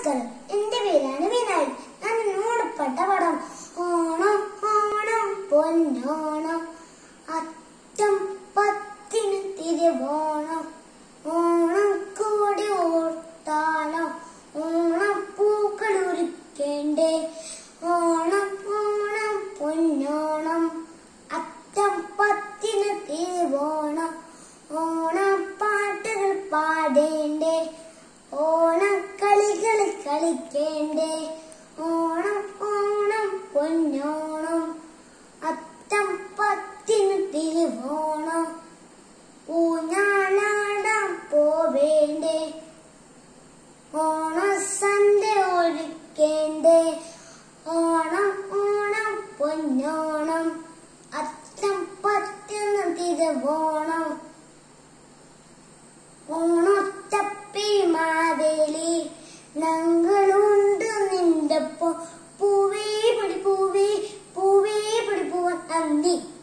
നമസ്കാരം എന്റെ പേരാണ് വിനായക് ഞാൻ മൂടപ്പെട്ട പടം ഓണം ഓണം പൊന്നോണം അറ്റം പത്തിന് തിരുവോണം ഓണം കൂടി ഓർത്താലോ ഓണം പൂക്കൾ ഉരുക്കേണ്ടേ ഓണം ഓണം പൊന്നോണം അറ്റം പത്തിന് തിരുവോണം ഓണം പാട്ടുകൾ പാടേണ്ടേ ഓണക്കളികൾ കളിക്കേണ്ടേ ഓണം ഓണം പൊന്നോണം അത്തം പത്തിന് തിരുവോണം ഊഞ്ഞാലാടാൻ പോവേണ്ടേ ഓണസന്ധ്യ ഒരുക്കേണ്ടേ ഓണം ഓണം പൊന്നോണം അത്തം പത്തിന് തിരുവോണം ഓണത്തപ്പി മാവേലി ഞങ്ങളുണ്ട് നിന്റെ പൂവേ പടി പൂവേ പൂവേ പടി പൂവൻ നന്ദി